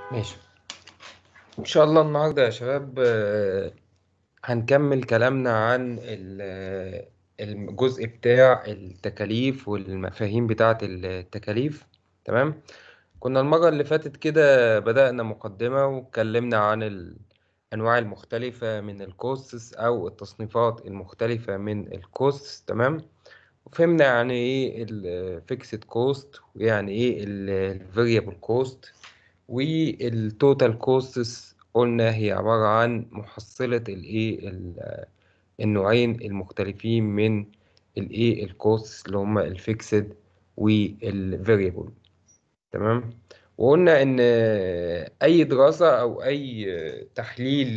ماشي إن شاء الله النهاردة يا شباب آه، هنكمل كلامنا عن ال- الجزء بتاع التكاليف والمفاهيم بتاعة التكاليف تمام كنا المرة اللي فاتت كده بدأنا مقدمة واتكلمنا عن الأنواع المختلفة من الكوستس أو التصنيفات المختلفة من الكوستس تمام وفهمنا يعني إيه الفيكسد كوست ويعني إيه الفاريبل كوست والتوتال كوستس قلنا هي عبارة عن محصلة الايه ال- النوعين المختلفين من الايه الكوستس اللي هما الفيكسد والفاريبل تمام وقلنا ان اي دراسة او اي تحليل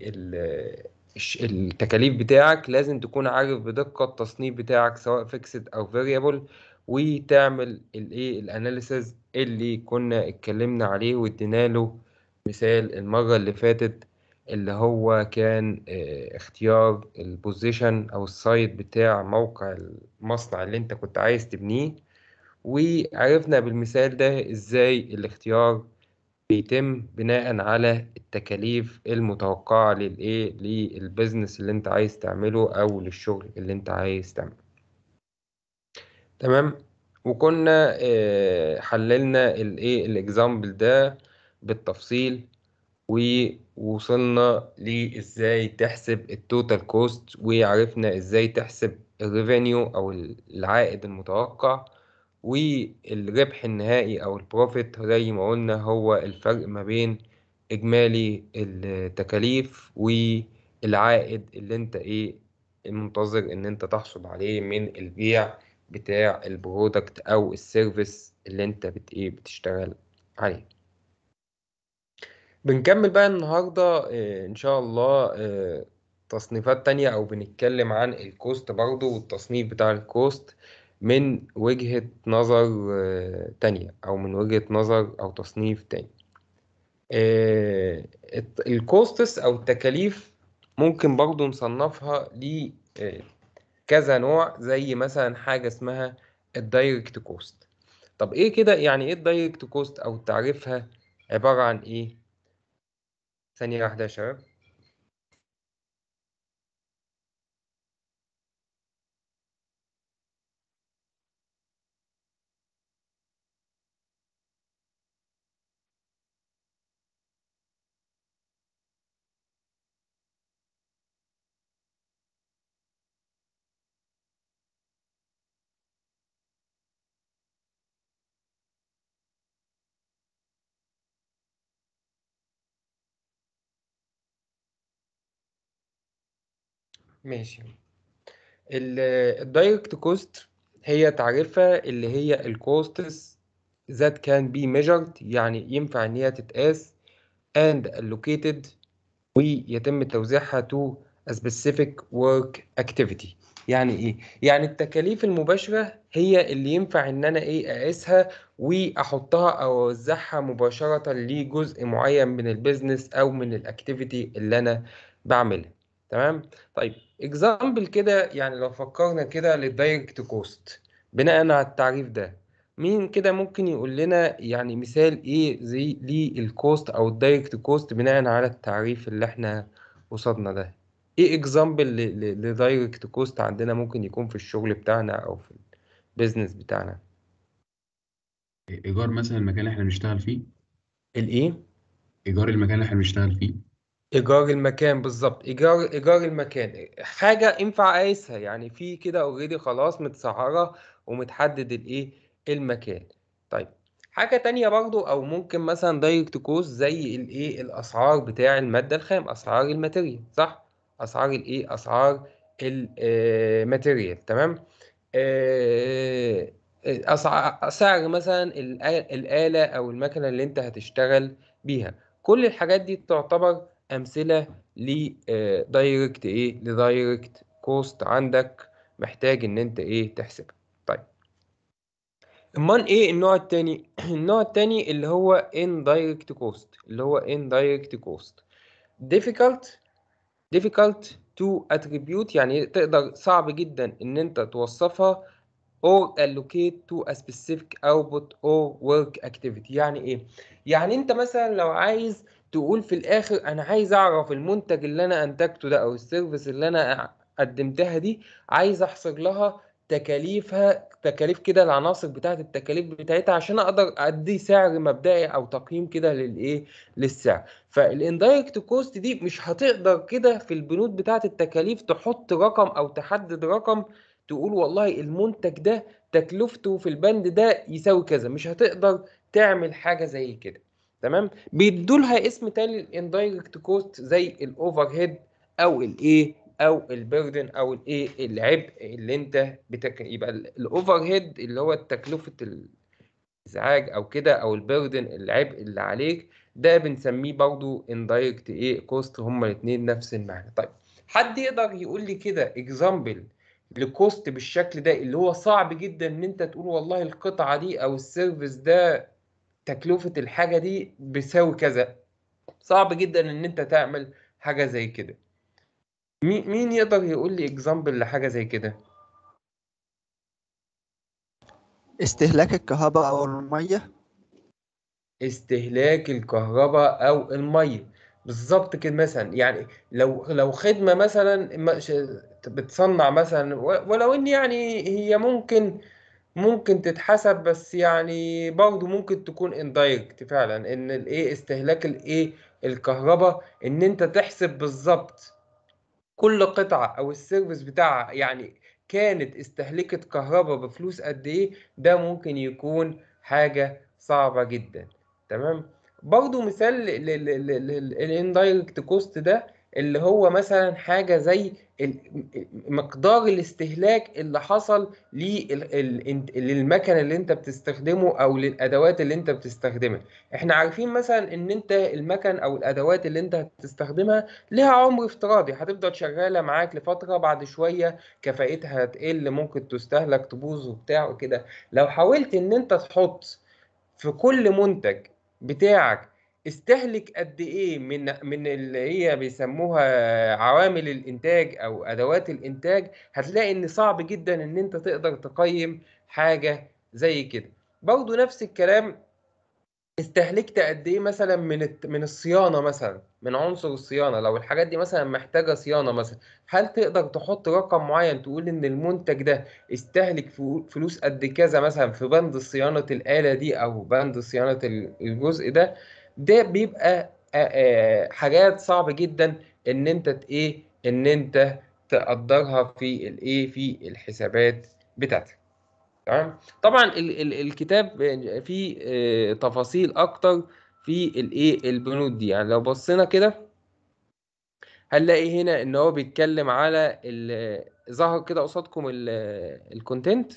للتكاليف بتاعك لازم تكون عارف بدقة التصنيف بتاعك سواء فيكسد او فاريبل وتعمل الايه الاناليسز اللي كنا اتكلمنا عليه وادينا له مثال المرة اللي فاتت اللي هو كان اه، اختيار البوزيشن او السايت بتاع موقع المصنع اللي انت كنت عايز تبنيه وعرفنا بالمثال ده ازاي الاختيار بيتم بناء على التكاليف المتوقعة للايه للبزنس اللي انت عايز تعمله او للشغل اللي انت عايز تعمله تمام وكنا آه، حللنا الايه الاكزامبل ده بالتفصيل ووصلنا لازاي تحسب التوتال كوست وعرفنا ازاي تحسب الريفينيو او العائد المتوقع والربح النهائي او البروفيت زي ما قلنا هو الفرق ما بين اجمالي التكاليف والعائد اللي انت ايه المنتظر ان انت تحصل عليه من البيع بتاع البرودكت او السيرفيس اللي انت بت ايه بتشتغل عليه بنكمل بقى النهاردة آه، إن شاء الله آه، تصنيفات تانية أو بنتكلم عن الكوست برضو والتصنيف بتاع الكوست من وجهة نظر آه، تانية أو من وجهة نظر أو تصنيف تاني آه، الت- الكوستس أو التكاليف ممكن برضو نصنفها ل آه، كذا نوع زي مثلا حاجة اسمها الدايركت كوست طب ايه كده يعني ايه الدايركت كوست او تعريفها عبارة عن ايه ثانية واحدة يا شباب ماشي الدايركت كوست هي تعريفها اللي هي الكوستس that can be measured يعني ينفع ان هي تتقاس and allocated ويتم توزيعها to a specific work activity يعني ايه يعني التكاليف المباشرة هي اللي ينفع ان انا ايه اقيسها واحطها او اوزعها مباشرة لجزء معين من البيزنس او من الاكتيفيتي اللي انا بعملها تمام طيب اكزامبل كده يعني لو فكرنا كده للدايركت كوست بناء على التعريف ده مين كده ممكن يقول لنا يعني مثال ايه زي للكوست او الدايركت كوست بناء على التعريف اللي احنا وصلنا ده ايه اكزامبل لدايركت كوست عندنا ممكن يكون في الشغل بتاعنا او في البيزنس بتاعنا ايجار مثلا المكان اللي احنا بنشتغل فيه الايه ايجار المكان اللي احنا بنشتغل فيه ايجار المكان بالظبط ايجار ايجار المكان حاجه ينفع اقيسها يعني في كده اوريدي خلاص متسعره ومتحدد الايه المكان طيب حاجه تانية برضو او ممكن مثلا دايركت كوست زي الايه الاسعار بتاع الماده الخام اسعار الماتيريال صح اسعار الايه اسعار الماتيريال تمام آه، أسع- سعر مثلا الآ- الآلة أو المكنة اللي أنت هتشتغل بيها كل الحاجات دي تعتبر أمثلة لدايركت إيه لدايركت كوست عندك محتاج إن أنت إيه تحسبها طيب أمال إيه النوع التاني النوع التاني اللي هو indirect cost اللي هو indirect cost difficult difficult to attribute يعني تقدر صعب جدا إن أنت توصفها or allocate to a specific output or work activity يعني ايه يعني انت مثلا لو عايز تقول في الاخر انا عايز اعرف المنتج اللي انا انتجته ده او السيرفيس اللي انا قدمتها دي عايز احصر لها تكاليفها تكاليف كده العناصر بتاعت التكاليف بتاعتها عشان اقدر ادي سعر مبدئي او تقييم كده للايه للسعر فالاندايركت كوست دي مش هتقدر كده في البنود بتاعت التكاليف تحط رقم او تحدد رقم تقول والله المنتج ده تكلفته في البند ده يساوي كذا مش هتقدر تعمل حاجه زي كده تمام بيدوا لها اسم تاني الاندايركت كوست زي الاوفر هيد او الايه او البردن او الايه العبء اللي انت بتك... يبقى الاوفر هيد اللي هو تكلفه الازعاج او كده او البردن العبء اللي عليك ده بنسميه برضو اندايركت ايه كوست هما الاثنين نفس المعنى طيب حد يقدر يقول لي كده اكزامبل لكوست بالشكل ده اللي هو صعب جدا ان انت تقول والله القطعه دي او السيرفيس ده تكلفه الحاجه دي بيساوي كذا صعب جدا ان انت تعمل حاجه زي كده مين يقدر يقول لي اكزامبل لحاجه زي كده استهلاك الكهرباء او الميه استهلاك الكهرباء او الميه بالظبط كده مثلا يعني لو لو خدمه مثلا بتصنع مثلا ولو ان يعني هي ممكن ممكن تتحسب بس يعني برضه ممكن تكون اندايركت فعلا ان الايه استهلاك الايه الكهرباء ان انت تحسب بالظبط كل قطعه او السيرفيس بتاعها يعني كانت استهلكت كهرباء بفلوس قد ايه ده ممكن يكون حاجه صعبه جدا تمام برضه مثال للاندايركت كوست ده اللي هو مثلا حاجه زي مقدار الاستهلاك اللي حصل للمكن اللي انت بتستخدمه او للادوات اللي انت بتستخدمها احنا عارفين مثلا ان انت المكن او الادوات اللي انت هتستخدمها لها عمر افتراضي هتفضل شغاله معاك لفتره بعد شويه كفاءتها هتقل ممكن تستهلك تبوظ وبتاع وكده لو حاولت ان انت تحط في كل منتج بتاعك استهلك قد ايه من من اللي هي بيسموها عوامل الانتاج او ادوات الانتاج هتلاقي ان صعب جدا ان انت تقدر تقيم حاجه زي كده برضو نفس الكلام استهلكت قد ايه مثلا من من الصيانه مثلا من عنصر الصيانه لو الحاجات دي مثلا محتاجه صيانه مثلا هل تقدر تحط رقم معين تقول ان المنتج ده استهلك فلوس قد كذا مثلا في بند صيانه الاله دي او بند صيانه الجزء ده ده بيبقى حاجات صعبة جدا ان انت ايه ان انت تقدرها في الايه في الحسابات بتاعتك تمام طبعا ال ال الكتاب فيه تفاصيل اكتر في الايه البنود دي يعني لو بصينا كده هنلاقي هنا ان هو بيتكلم على ظهر كده قصادكم الكونتنت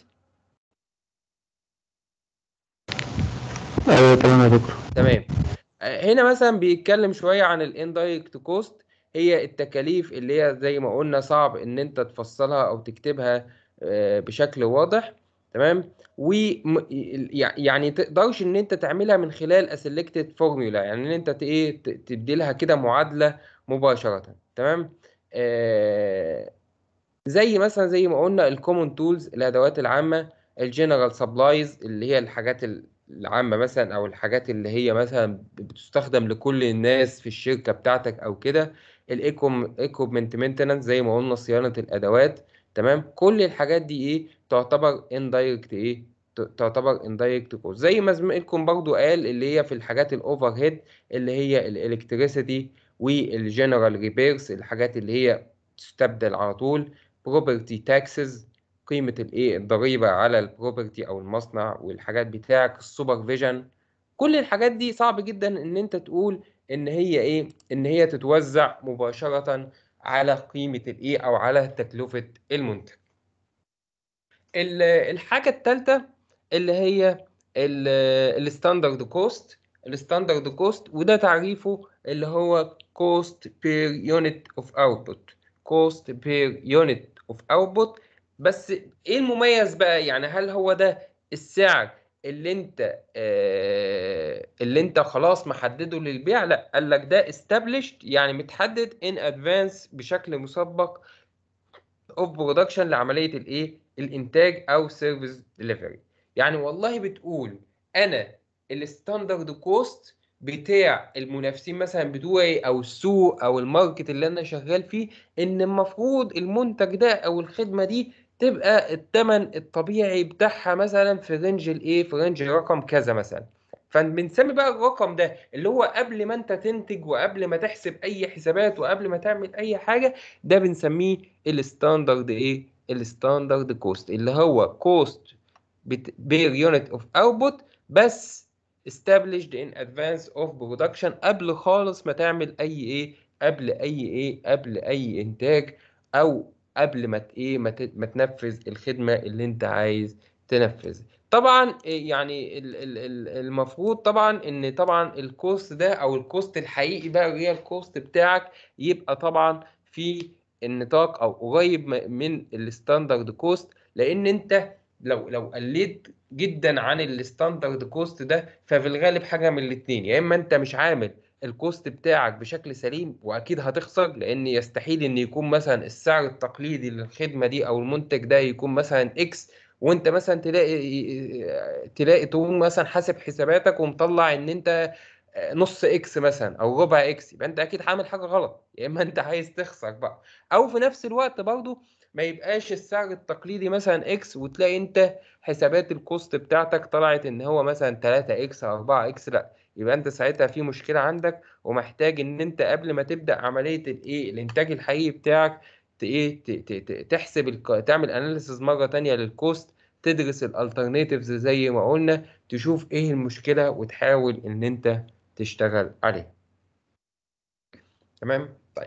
ايوه تمام يا دكتور تمام هنا مثلا بيتكلم شويه عن الاندايركت كوست هي التكاليف اللي هي زي ما قلنا صعب ان انت تفصلها او تكتبها بشكل واضح تمام و يعني تقدرش ان انت تعملها من خلال اسلكتد فورمولا يعني ان انت ايه تدي لها كده معادله مباشره تمام آه زي مثلا زي ما قلنا الكومون تولز الادوات العامه الجنرال سبلايز اللي هي الحاجات العامة مثلا أو الحاجات اللي هي مثلا بتستخدم لكل الناس في الشركة بتاعتك أو كده الايكوبمنت مينتنانس زي ما قلنا صيانة الأدوات تمام كل الحاجات دي إيه تعتبر اندايركت إيه تعتبر اندايركت كوست زي ما زميلكم برضو قال اللي هي في الحاجات الاوفر هيد اللي هي الالكتريسيتي والجنرال ريبيرز الحاجات اللي هي تستبدل على طول بروبرتي تاكسز قيمه الايه الضريبه على البروبرتي او المصنع والحاجات بتاعك السوبرفيجن كل الحاجات دي صعب جدا ان انت تقول ان هي ايه ان هي تتوزع مباشره على قيمه الايه او على تكلفه المنتج الحاجه الثالثه اللي هي الستاندرد كوست الستاندرد كوست وده تعريفه اللي هو cost per unit of output cost per unit of output بس ايه المميز بقى يعني هل هو ده السعر اللي انت آه اللي انت خلاص محدده للبيع لا قال لك ده established يعني متحدد in advance بشكل مسبق of production لعمليه الايه الانتاج او سيرفيس ديليفري يعني والله بتقول انا الستاندرد كوست بتاع المنافسين مثلا بتوعي او السوق او الماركت اللي انا شغال فيه ان المفروض المنتج ده او الخدمه دي تبقى الثمن الطبيعي بتاعها مثلا في رينج الايه في رينج رقم كذا مثلا فبنسمي بقى الرقم ده اللي هو قبل ما انت تنتج وقبل ما تحسب اي حسابات وقبل ما تعمل اي حاجه ده بنسميه الستاندرد ايه الستاندرد كوست اللي هو كوست بير يونت اوف اوتبوت بس established in advance of production قبل خالص ما تعمل اي ايه قبل اي ايه قبل اي انتاج او قبل ما ت- ايه ما ت- ما تنفذ الخدمه اللي انت عايز تنفذها طبعا إيه يعني ال- ال- ال- المفروض طبعا ان طبعا الكوست ده او الكوست الحقيقي بقى الريال كوست بتاعك يبقى طبعا في النطاق او قريب م- من الستاندرد كوست لان انت لو لو قليت جدا عن الستاندرد كوست ده ففي الغالب حاجه من الاثنين يا اما انت مش عامل الكوست بتاعك بشكل سليم واكيد هتخسر لان يستحيل ان يكون مثلا السعر التقليدي للخدمه دي او المنتج ده يكون مثلا اكس وانت مثلا تلاقي تلاقي تقوم مثلا حاسب حساباتك ومطلع ان انت نص اكس مثلا او ربع اكس يبقى انت اكيد عامل حاجه غلط يا اما انت عايز تخسر بقى او في نفس الوقت برضو ما يبقاش السعر التقليدي مثلا اكس وتلاقي انت حسابات الكوست بتاعتك طلعت ان هو مثلا 3 اكس او 4 اكس لا يبقى انت ساعتها في مشكله عندك ومحتاج ان انت قبل ما تبدا عمليه الايه الانتاج الحقيقي بتاعك ت- ايه ت- ت- ت- تحسب الك- تعمل اناليسز مره تانية للكوست تدرس الالترناتيفز زي ما قلنا تشوف ايه المشكله وتحاول ان انت تشتغل عليها تمام طيب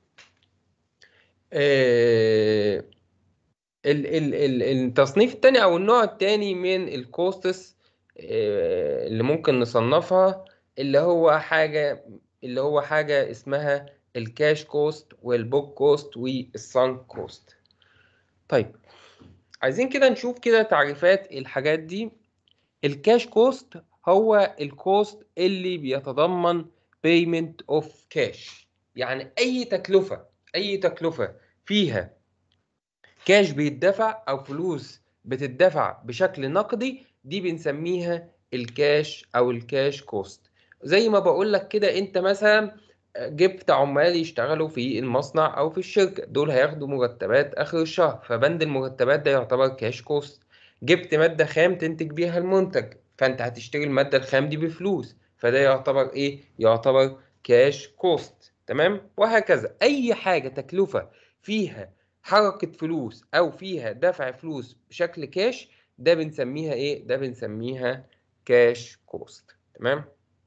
آه ال- ال- ال- التصنيف التاني او النوع التاني من الكوستس آه، اللي ممكن نصنفها اللي هو حاجة اللي هو حاجة اسمها الكاش كوست والبوك كوست والسانك كوست طيب عايزين كده نشوف كده تعريفات الحاجات دي الكاش كوست هو الكوست اللي بيتضمن payment of cash يعني اي تكلفة اي تكلفة فيها كاش بيدفع او فلوس بتدفع بشكل نقدي دي بنسميها الكاش او الكاش كوست زي ما بقول لك كده انت مثلا جبت عمال يشتغلوا في المصنع او في الشركه دول هياخدوا مرتبات اخر الشهر فبند المرتبات ده يعتبر كاش كوست جبت ماده خام تنتج بيها المنتج فانت هتشتري الماده الخام دي بفلوس فده يعتبر ايه يعتبر كاش كوست تمام وهكذا اي حاجه تكلفه فيها حركه فلوس او فيها دفع فلوس بشكل كاش ده بنسميها ايه ده بنسميها كاش كوست تمام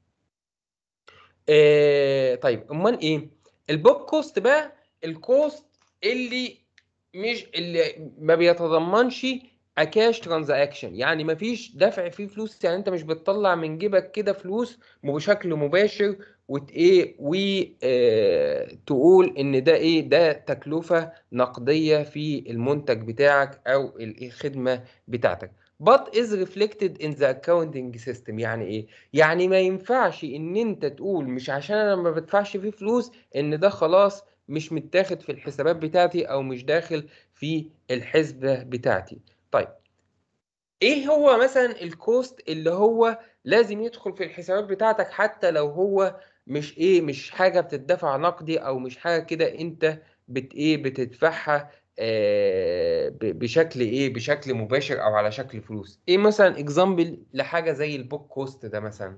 آه طيب امال ايه البوك كوست بقى الكوست اللي مش اللي ما بيتضمنش اكاش ترانزاكشن يعني ما فيش دفع فيه فلوس يعني انت مش بتطلع من جيبك كده فلوس بشكل مباشر وت ايه وتقول ان ده ايه ده تكلفة نقدية في المنتج بتاعك او الخدمة بتاعتك but is reflected in the accounting system يعني ايه يعني ما ينفعش ان انت تقول مش عشان انا ما بدفعش فيه فلوس ان ده خلاص مش متاخد في الحسابات بتاعتي او مش داخل في الحسبة بتاعتي طيب ايه هو مثلا الكوست اللي هو لازم يدخل في الحسابات بتاعتك حتى لو هو مش ايه مش حاجة بتدفع نقدي او مش حاجة كده انت بت ايه بتدفعها آه ب- بشكل ايه بشكل مباشر او على شكل فلوس ايه مثلا اكزامبل لحاجة زي البوك كوست ده مثلا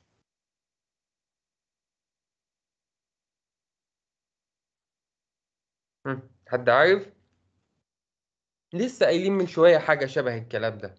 هم، حد عارف لسه قايلين من شوية حاجة شبه الكلام ده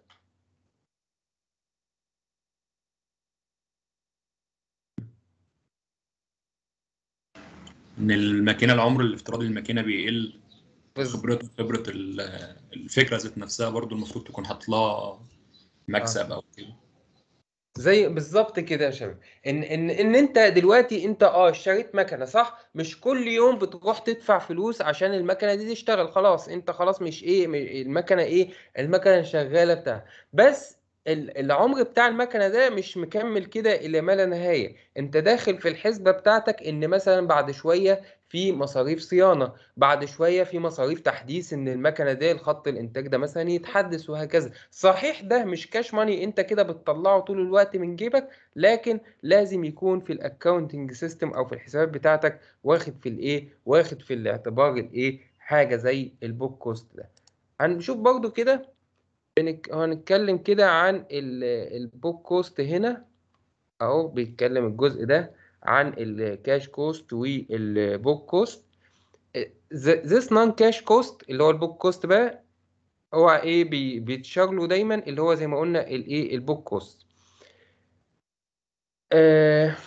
ان الماكينه العمر الافتراضي للماكينه بيقل بز- خبرة خبرة ال- الفكرة ذات نفسها برضو المفروض تكون حاطط لها مكسب او كده زي بالظبط كده يا شباب ان ان ان انت دلوقتي انت اه اشتريت مكنه صح مش كل يوم بتروح تدفع فلوس عشان المكنه دي تشتغل خلاص انت خلاص مش ايه م- المكنه ايه المكنه شغاله بتاع بس ال- العمر بتاع المكنه ده مش مكمل كده الى ما لا نهايه انت داخل في الحسبه بتاعتك ان مثلا بعد شويه في مصاريف صيانه بعد شويه في مصاريف تحديث ان المكنه دي الخط الانتاج ده مثلا يتحدث وهكذا صحيح ده مش كاش ماني انت كده بتطلعه طول الوقت من جيبك لكن لازم يكون في الاكاونتنج سيستم او في الحسابات بتاعتك واخد في الايه واخد في الاعتبار الايه حاجه زي البوك كوست ده هنشوف برضو كده بنك... هنتكلم كده عن البوك كوست هنا اهو بيتكلم الجزء ده عن الكاش كوست والبوك كوست this non cash cost اللي هو البوك كوست بقى هو ايه بي... بيتشار له دايما اللي هو زي ما قلنا الايه البوك كوست آه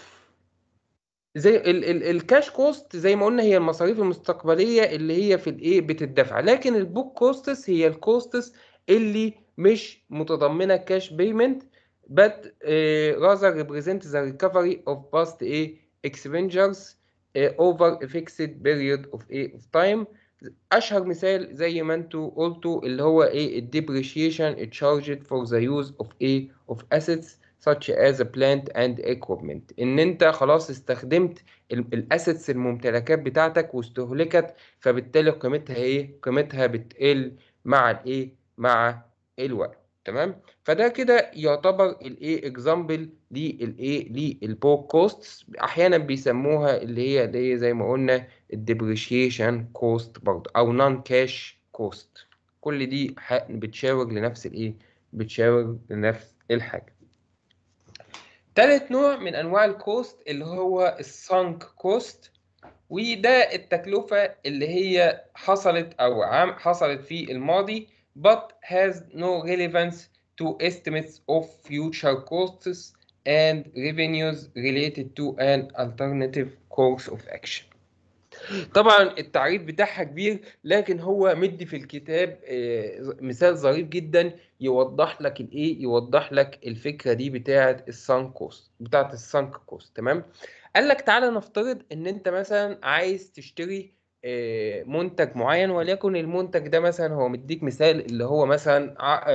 زي ال ال الكاش كوست زي ما قلنا هي المصاريف المستقبليه اللي هي في الايه بتدفع لكن البوك كوستس هي الكوستس اللي مش متضمنه كاش بيمنت but uh, rather represent the recovery of past a expenditures uh, over a fixed period of a of time اشهر مثال زي ما انتوا قلتوا اللي هو ايه الديبريشيشن charged for the use of a of assets such as a plant and equipment ان انت خلاص استخدمت الاسيتس الممتلكات بتاعتك واستهلكت فبالتالي قيمتها ايه قيمتها بتقل مع الايه مع الوقت تمام فده كده يعتبر الايه اكزامبل للايه للبوك كوست احيانا بيسموها اللي هي اللي هي زي ما قلنا الديبريشيشن كوست برضه او نون كاش كوست كل دي بتشاور لنفس الايه بتشاور لنفس الحاجه تالت نوع من انواع الكوست اللي هو السانك كوست وده التكلفه اللي هي حصلت او عام حصلت في الماضي but has no relevance to estimates of future costs and revenues related to an alternative course of action. طبعا التعريف بتاعها كبير لكن هو مدي في الكتاب مثال ظريف جدا يوضح لك الايه يوضح لك الفكره دي بتاعه السانك كوست بتاعه السانك كوست تمام قال لك تعالى نفترض ان انت مثلا عايز تشتري منتج معين وليكن المنتج ده مثلا هو مديك مثال اللي هو مثلا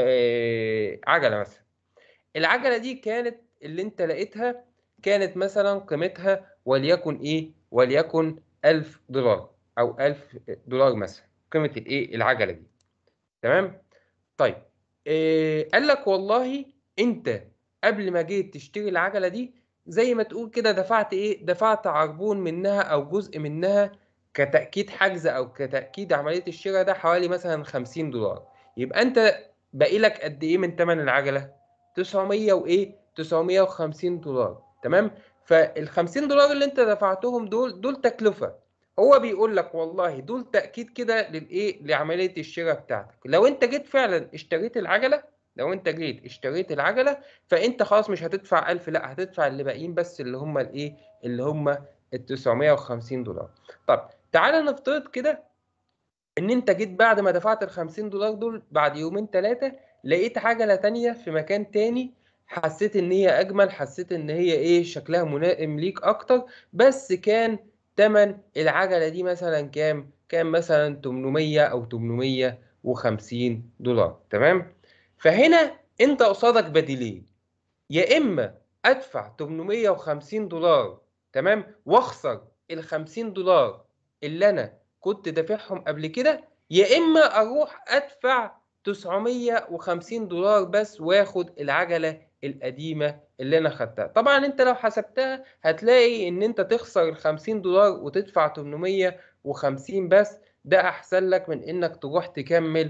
عجله مثلا العجله دي كانت اللي انت لقيتها كانت مثلا قيمتها وليكن ايه وليكن 1000 دولار او 1000 دولار مثلا قيمه الايه العجله دي تمام طيب إيه قال لك والله انت قبل ما جيت تشتري العجله دي زي ما تقول كده دفعت ايه دفعت عربون منها او جزء منها كتأكيد حجز أو كتأكيد عملية الشراء ده حوالي مثلا 50 دولار يبقى أنت باقي لك قد إيه من تمن العجلة؟ 900 وإيه؟ 950 دولار تمام؟ فال 50 دولار اللي أنت دفعتهم دول دول تكلفة هو بيقول لك والله دول تأكيد كده للإيه؟ لعملية الشراء بتاعتك لو أنت جيت فعلا اشتريت العجلة لو انت جيت اشتريت العجله فانت خلاص مش هتدفع 1000 لا هتدفع اللي باقيين بس اللي هم الايه اللي هم ال 950 دولار طب تعالى نفترض كده ان انت جيت بعد ما دفعت ال 50 دولار دول بعد يومين ثلاثه لقيت عجله تانية في مكان تاني حسيت ان هي اجمل حسيت ان هي ايه شكلها ملائم ليك اكتر بس كان تمن العجله دي مثلا كام كان مثلا 800 او 850 دولار تمام فهنا انت قصادك بديلين يا اما ادفع 850 دولار تمام واخسر ال 50 دولار اللي انا كنت دافعهم قبل كده يا اما اروح ادفع 950 دولار بس واخد العجله القديمه اللي انا خدتها طبعا انت لو حسبتها هتلاقي ان انت تخسر ال 50 دولار وتدفع 850 بس ده احسن لك من انك تروح تكمل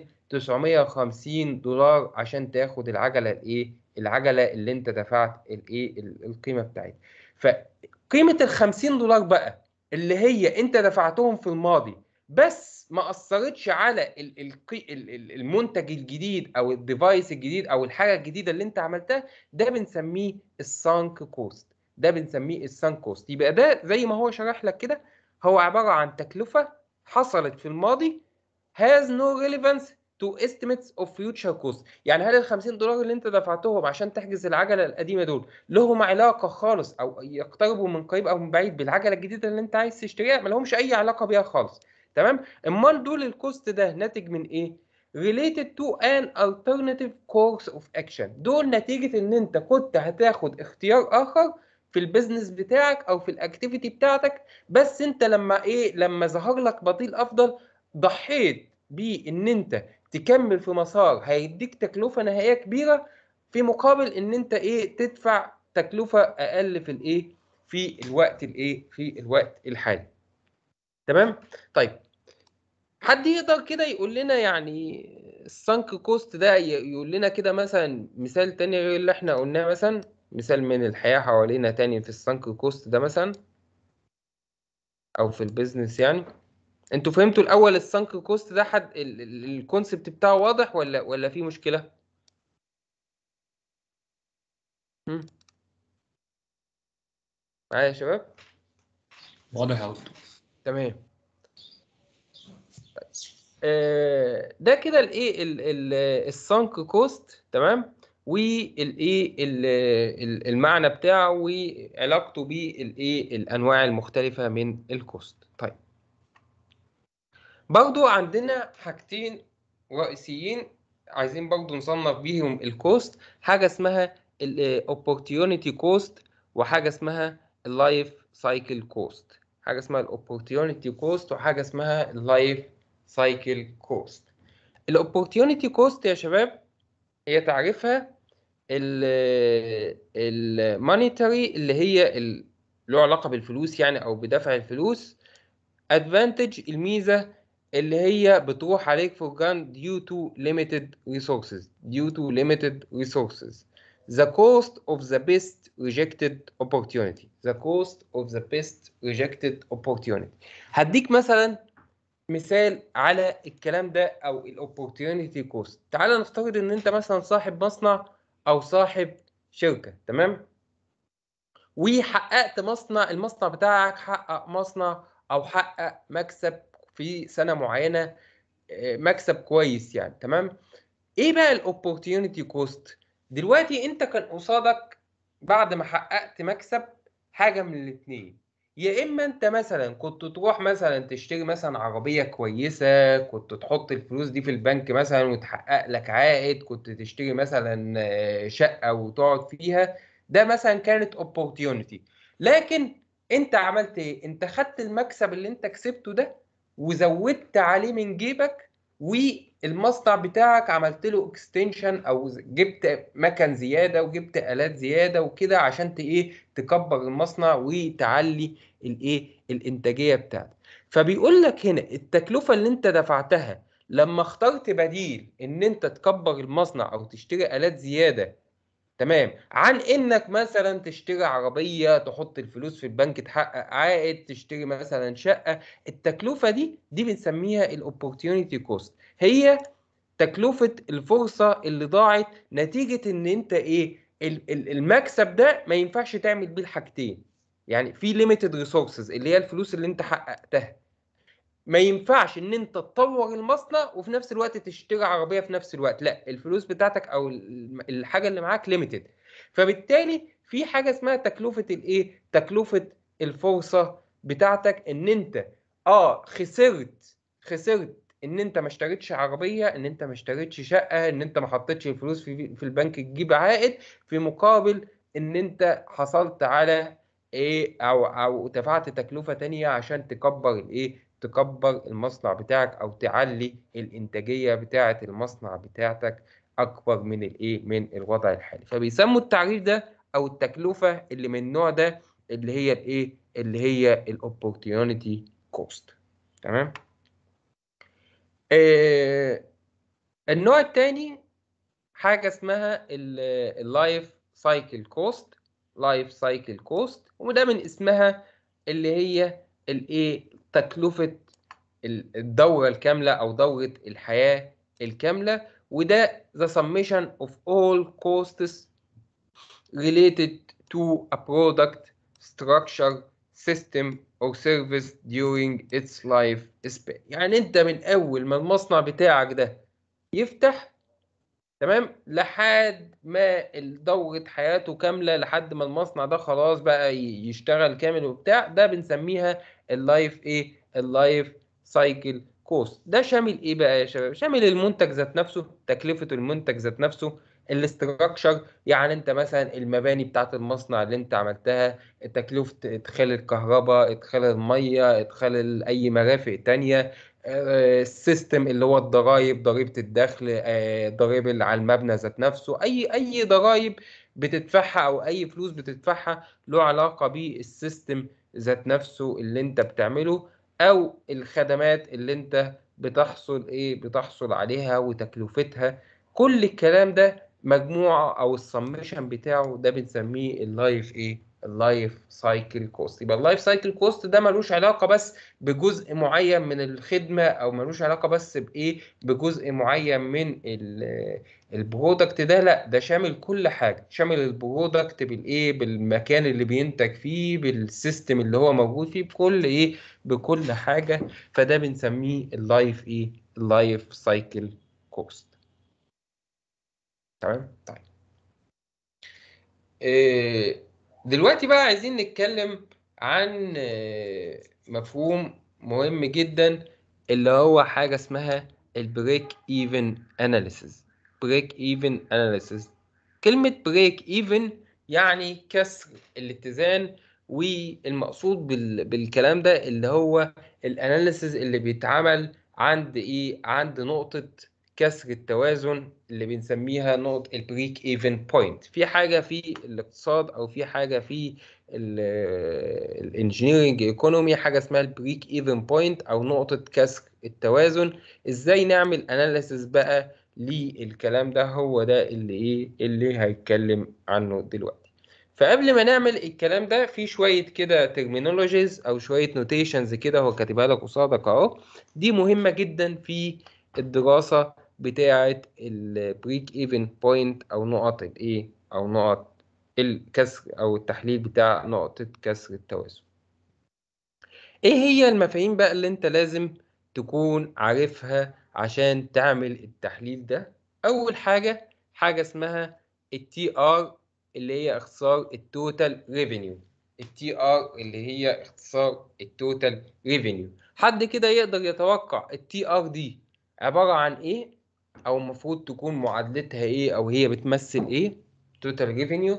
950 دولار عشان تاخد العجله الايه العجله اللي انت دفعت الايه القيمه بتاعتها فقيمه ال 50 دولار بقى اللي هي انت دفعتهم في الماضي بس ما اثرتش على المنتج الجديد او الديفايس الجديد او الحاجه الجديده اللي انت عملتها ده بنسميه السانك كوست ده بنسميه السانك كوست يبقى ده زي ما هو شرح لك كده هو عباره عن تكلفه حصلت في الماضي has no relevance to estimates of future cost يعني هل ال 50 دولار اللي انت دفعتهم عشان تحجز العجله القديمه دول لهم علاقه خالص او يقتربوا من قريب او من بعيد بالعجله الجديده اللي انت عايز تشتريها ما لهمش اي علاقه بيها خالص تمام امال دول الكوست ده ناتج من ايه related to an alternative course of action دول نتيجة ان انت كنت هتاخد اختيار اخر في البيزنس بتاعك او في الاكتيفيتي بتاعتك بس انت لما ايه لما ظهر لك بديل افضل ضحيت بان انت تكمل في مسار هيديك تكلفة نهائية كبيرة في مقابل ان انت ايه تدفع تكلفة اقل في الايه في الوقت الايه في الوقت الحالي تمام طيب حد يقدر كده يقول لنا يعني السانك كوست ده ي- يقول لنا كده مثلا مثال تاني غير اللي احنا قلناه مثلا مثال من الحياة حوالينا تاني في السانك كوست ده مثلا او في البيزنس يعني انتوا فهمتوا الاول السانك كوست ده حد الكونسبت بتاعه واضح ولا ولا في مشكلة هم؟ معايا يا شباب واضح يا دكتور تمام آه، ده كده الايه السانك كوست تمام والايه ال- ال- المعنى بتاعه وعلاقته بالايه الانواع المختلفه من الكوست طيب برضو عندنا حاجتين رئيسيين عايزين برضو نصنف بيهم الكوست حاجه اسمها الاوبورتيونيتي كوست وحاجه اسمها اللايف سايكل كوست حاجه اسمها الاوبورتيونيتي كوست وحاجه اسمها اللايف سايكل كوست الاوبورتيونيتي كوست يا شباب هي تعريفها المونيتري اللي هي ال- له علاقه بالفلوس يعني او بدفع الفلوس ادفانتج الميزه اللي هي بتروح عليك for granted due to limited resources due to limited resources the cost of the best rejected opportunity the cost of the best rejected opportunity هديك مثلا مثال على الكلام ده او الاوبورتيونيتي كوست تعال نفترض ان انت مثلا صاحب مصنع او صاحب شركه تمام وحققت مصنع المصنع بتاعك حقق مصنع او حقق مكسب في سنه معينه آه، مكسب كويس يعني تمام ايه بقى الاوبورتيونيتي كوست دلوقتي انت كان قصادك بعد ما حققت مكسب حاجه من الاثنين يا اما انت مثلا كنت تروح مثلا تشتري مثلا عربيه كويسه كنت تحط الفلوس دي في البنك مثلا وتحقق لك عائد كنت تشتري مثلا آه، شقه وتقعد فيها ده مثلا كانت opportunity لكن انت عملت ايه انت خدت المكسب اللي انت كسبته ده وزودت عليه من جيبك والمصنع بتاعك عملت له اكستنشن او جبت مكن زياده وجبت الات زياده وكده عشان ت- ايه تكبر المصنع وتعلي الايه الانتاجيه بتاعتك فبيقول لك هنا التكلفه اللي انت دفعتها لما اخترت بديل ان انت تكبر المصنع او تشتري الات زياده تمام عن انك مثلا تشتري عربيه تحط الفلوس في البنك تحقق عائد تشتري مثلا شقه التكلفه دي دي بنسميها الاوبورتيونيتي كوست هي تكلفه الفرصه اللي ضاعت نتيجه ان انت ايه ال- ال- المكسب ده ما ينفعش تعمل بيه الحاجتين يعني في ليميتد ريسورسز اللي هي الفلوس اللي انت حققتها ما ينفعش ان انت تطور المصنع وفي نفس الوقت تشتري عربيه في نفس الوقت لا الفلوس بتاعتك او الم- الحاجه اللي معاك ليميتد فبالتالي في حاجه اسمها تكلفه الايه تكلفه الفرصه بتاعتك ان انت اه خسرت خسرت ان انت ما اشتريتش عربيه ان انت ما اشتريتش شقه ان انت ما حطيتش الفلوس في في البنك تجيب عائد في مقابل ان انت حصلت على ايه او او دفعت تكلفه تانية عشان تكبر الايه تكبر المصنع بتاعك او تعلي الانتاجيه بتاعه المصنع بتاعتك اكبر من الايه من الوضع الحالي فبيسموا التعريف ده او التكلفه اللي من النوع ده اللي هي الايه اللي هي الاوبورتيونيتي كوست تمام آه النوع الثاني حاجه اسمها اللايف سايكل كوست لايف سايكل كوست وده من اسمها اللي هي الايه تكلفه ال- الدوره الكامله او دوره الحياه الكامله وده the summation of all costs related to a product structure system or service during its life span يعني انت من اول ما المصنع بتاعك ده يفتح تمام لحد ما دورة حياته كاملة لحد ما المصنع ده خلاص بقى ي- يشتغل كامل وبتاع ده بنسميها اللايف ايه اللايف سايكل كوست ده شامل ايه بقى يا شباب شامل المنتج ذات نفسه تكلفة المنتج ذات نفسه الاستراكشر يعني انت مثلا المباني بتاعت المصنع اللي انت عملتها تكلفة ادخال الكهرباء ادخال المية ادخال ال- اي مرافق تانية آه، السيستم اللي هو الضرايب ضريبة الدخل آه، ضريب اللي على المبنى ذات نفسه اي اي ضرايب بتدفعها او اي فلوس بتدفعها له علاقة بالسيستم ذات نفسه اللي انت بتعمله او الخدمات اللي انت بتحصل ايه بتحصل عليها وتكلفتها كل الكلام ده مجموعة او السمشن بتاعه ده بنسميه اللايف ايه اللايف سايكل كوست يبقى اللايف سايكل كوست ده ملوش علاقة بس بجزء معين من الخدمة او ملوش علاقة بس بايه بجزء معين من ال- البرودكت ده لا ده شامل كل حاجة شامل البرودكت بالايه بالمكان اللي بينتج فيه بالسيستم اللي هو موجود فيه بكل ايه بكل حاجة فده بنسميه اللايف ايه اللايف سايكل كوست تمام طيب إيه، دلوقتي بقى عايزين نتكلم عن آه، مفهوم مهم جدا اللي هو حاجة اسمها البريك ايفن اناليسيز بريك ايفن اناليسيز كلمة بريك ايفن يعني كسر الاتزان والمقصود بال... بالكلام ده اللي هو الاناليسيز اللي بيتعمل عند ايه عند نقطة كسر التوازن اللي بنسميها نقطة البريك ايفن بوينت في حاجة في الاقتصاد او في حاجة في الانجينيرنج ايكونومي حاجة اسمها البريك ايفن بوينت او نقطة كسر التوازن ازاي نعمل اناليسيس بقى للكلام ده هو ده اللي ايه اللي هيتكلم عنه دلوقتي فقبل ما نعمل الكلام ده في شوية كده ترمينولوجيز او شوية نوتيشنز كده هو كاتبها لك قصادك اهو دي مهمة جدا في الدراسة بتاعة البريك ايفن بوينت او نقط الايه او نقط الكسر او التحليل بتاع نقطة كسر التوازن ايه هي المفاهيم بقى اللي انت لازم تكون عارفها عشان تعمل التحليل ده اول حاجة حاجة اسمها التي ار اللي هي اختصار التوتال ريفينيو التي ار اللي هي اختصار التوتال ريفينيو حد كده يقدر يتوقع التي ار دي عبارة عن ايه او المفروض تكون معادلتها ايه او هي بتمثل ايه توتال ريفينيو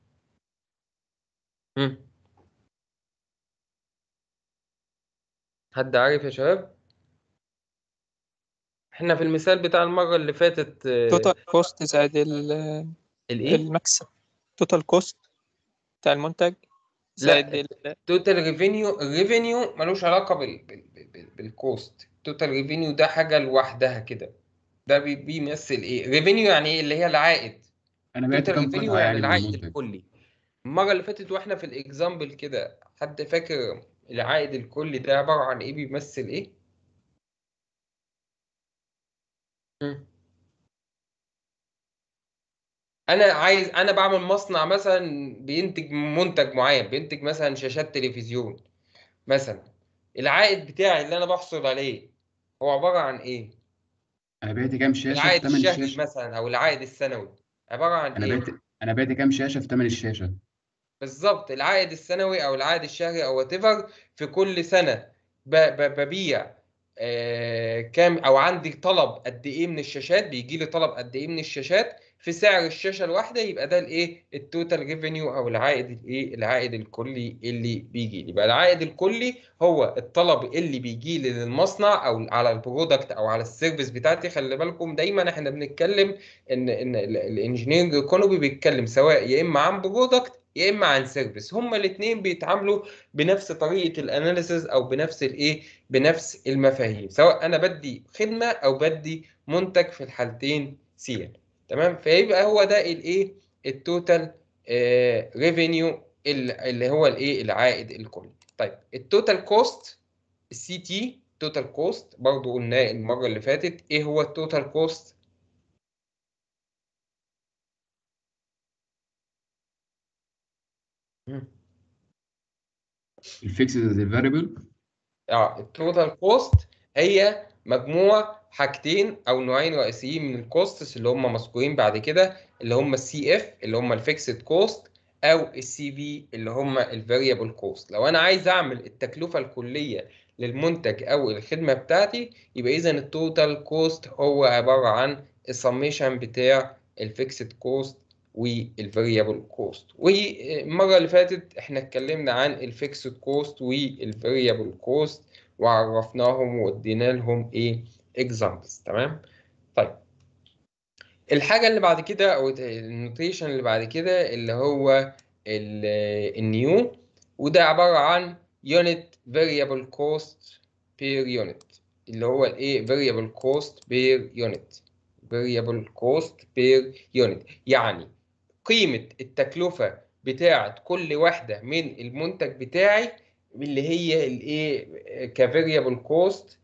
حد عارف يا شباب احنا في المثال بتاع المرة اللي فاتت آه، توتال كوست زائد ال- الايه المكسب توتال كوست بتاع المنتج زائد ال- توتال ريفينيو الريفينيو ملوش علاقة بال بال بال بالكوست توتال ريفينيو ده حاجة لوحدها كده ده بي- بيمثل ايه ريفينيو يعني ايه اللي هي العائد انا بعت توتال كام ريفينيو قطعه يعني يعني من العائد المنتج الكلي المرة اللي فاتت واحنا في الاكزامبل كده حد فاكر العائد الكلي ده عبارة عن ايه بيمثل ايه مم. انا عايز انا بعمل مصنع مثلا بينتج منتج معين بينتج مثلا شاشات تلفزيون مثلا العائد بتاعي اللي انا بحصل عليه هو عبارة عن ايه انا بعت كام شاشه في العائد ثمن الشهري الشاشه مثلا او العائد السنوي عبارة عن انا ايه بعت انا بعت كام شاشه في ثمن الشاشه بالظبط العائد السنوي او العائد الشهري او وات في كل سنه ب- ب- ببيع آه، كام او عندي طلب قد ايه من الشاشات بيجي لي طلب قد ايه من الشاشات في سعر الشاشه الواحده يبقى ده الايه التوتال ريفينيو او العائد الايه العائد الكلي اللي بيجي لي يبقى العائد الكلي هو الطلب اللي بيجي لي للمصنع او على البرودكت او على السيرفيس بتاعتي خلي بالكم دايما احنا بنتكلم ان ان الانجينيرنج ايكونومي بيتكلم سواء يا اما عن برودكت يا اما عن سيرفيس هما الاثنين بيتعاملوا بنفس طريقه الاناليسز او بنفس الايه بنفس المفاهيم سواء انا بدي خدمه او بدي منتج في الحالتين سيان تمام فيبقى هو ده الايه التوتال ريفينيو اللي هو الايه العائد الكلي طيب التوتال كوست السي تي توتال كوست برضه قلناه المره اللي فاتت ايه هو التوتال كوست الفيكسد الفاريبل اه التوتال كوست هي مجموع حاجتين او نوعين رئيسيين من الكوستس اللي هم مذكورين بعد كده اللي هم السي اف اللي هم الفيكسد كوست او السي في اللي هم الفاريبل كوست لو انا عايز اعمل التكلفه الكليه للمنتج او الخدمه بتاعتي يبقى اذا التوتال كوست هو عباره عن السميشن بتاع الفيكسد كوست والفاريبل كوست والمره اللي فاتت احنا اتكلمنا عن الفيكسد كوست والفاريبل كوست وعرفناهم وادينا لهم ايه اكزامبلز تمام طيب الحاجه اللي بعد كده او النوتيشن اللي بعد كده اللي هو النيو وده عباره عن unit variable cost per unit اللي هو الايه variable cost per unit variable cost per unit يعني قيمة التكلفة بتاعة كل واحدة من المنتج بتاعي اللي هي الايه كفاريبل كوست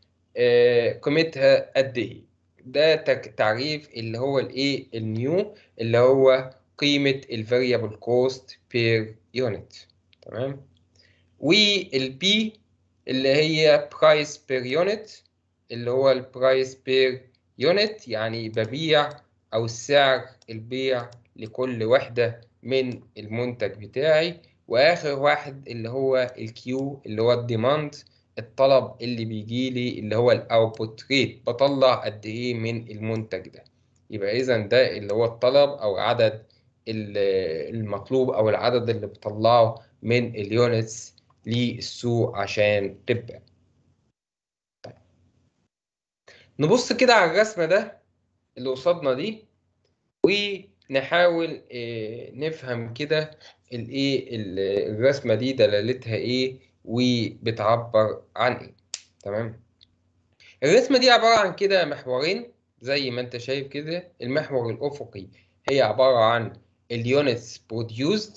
قيمتها قد ايه ده تعريف اللي هو الايه النيو اللي هو قيمة الفاريبل كوست بير يونت تمام والبي اللي هي برايس بير يونت اللي هو البرايس بير يونت يعني ببيع او السعر البيع لكل وحدة من المنتج بتاعي واخر واحد اللي هو الكيو اللي هو الديماند الطلب اللي بيجي لي اللي هو الاوتبوت ريت بطلع قد ايه من المنتج ده يبقى اذا ده اللي هو الطلب او عدد المطلوب او العدد اللي بطلعه من اليونتس للسوق عشان تبقى طيب. نبص كده على الرسمة ده اللي قصادنا دي ونحاول نفهم كده الايه الرسمة دي دلالتها ايه وبتعبر عن ايه تمام الرسمة دي عبارة عن كده محورين زي ما انت شايف كده المحور الافقي هي عبارة عن اليونتس بروديوسد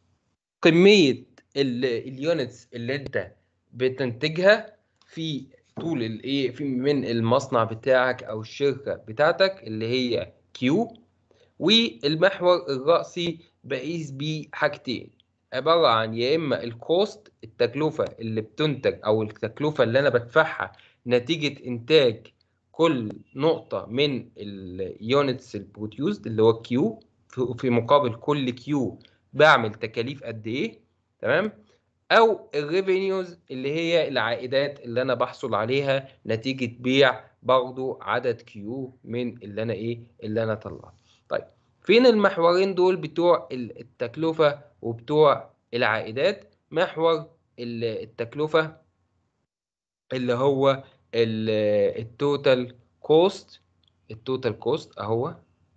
كمية اليونتس اللي انت بتنتجها في طول الايه في من المصنع بتاعك او الشركة بتاعتك اللي هي كيو والمحور الرأسي بقيس بيه حاجتين عبارة عن يا إما الكوست التكلفة اللي بتنتج أو التكلفة اللي أنا بدفعها نتيجة إنتاج كل نقطة من اليونتس البروتيوزد اللي هو كيو في مقابل كل كيو بعمل تكاليف قد إيه تمام أو الريفينيوز اللي هي العائدات اللي أنا بحصل عليها نتيجة بيع برضو عدد كيو من اللي أنا إيه اللي أنا طلعته طيب فين المحورين دول بتوع التكلفة وبتوع العائدات محور التكلفة اللي هو التوتال كوست التوتال كوست اهو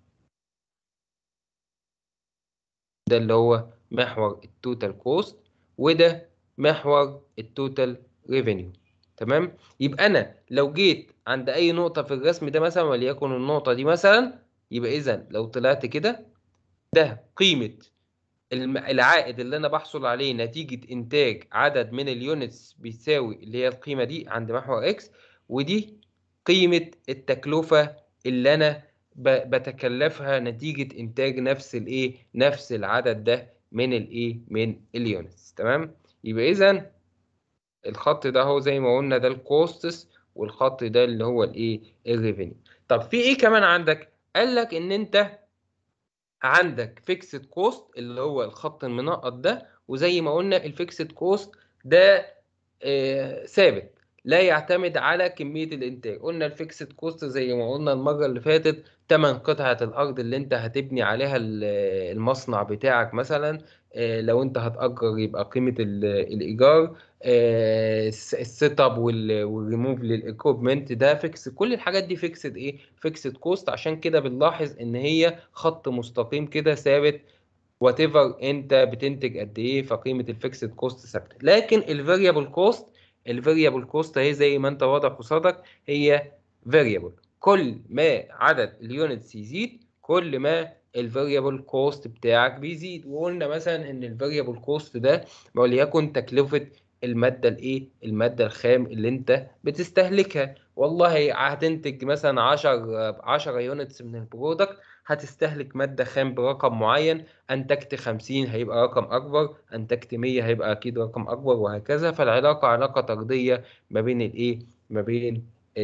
ده اللي هو محور التوتال كوست وده محور التوتال ريفينيو تمام يبقى انا لو جيت عند اي نقطة في الرسم ده مثلا وليكن النقطة دي مثلا يبقى اذا لو طلعت كده ده قيمة العائد اللي انا بحصل عليه نتيجة انتاج عدد من اليونتس بيساوي اللي هي القيمة دي عند محور اكس ودي قيمة التكلفة اللي انا بتكلفها نتيجة انتاج نفس الايه نفس العدد ده من الايه من اليونتس تمام يبقى اذا الخط ده هو زي ما قلنا ده الكوستس والخط ده اللي هو الايه الريفينيو طب في ايه كمان عندك قال لك ان انت عندك فيكسد كوست اللي هو الخط المنقط ده وزي ما قلنا الفيكسد كوست ده آه ثابت لا يعتمد على كمية الإنتاج قلنا الفيكسد كوست زي ما قلنا المرة اللي فاتت تمن قطعة الأرض اللي أنت هتبني عليها المصنع بتاعك مثلا آه لو أنت هتأجر يبقى قيمة الإيجار آه السيت اب والريموف للإكوبمنت ده فيكس كل الحاجات دي فيكسد إيه فيكسد كوست عشان كده بنلاحظ إن هي خط مستقيم كده ثابت وات ايفر أنت بتنتج قد إيه فقيمة الفيكسد كوست ثابتة لكن الفاريبل كوست الفاريبل كوست اهي زي ما انت واضح قصادك هي فاريبل كل ما عدد اليونتس يزيد كل ما الفاريبل كوست بتاعك بيزيد وقلنا مثلا ان الفاريبل كوست ده وليكن تكلفه الماده الايه الماده الخام اللي انت بتستهلكها والله هتنتج مثلا 10 10 يونتس من البرودكت هتستهلك مادة خام برقم معين أنتجت 50 هيبقى رقم أكبر أنتجت 100 هيبقى أكيد رقم أكبر وهكذا فالعلاقة علاقة طردية ما بين الإيه ما بين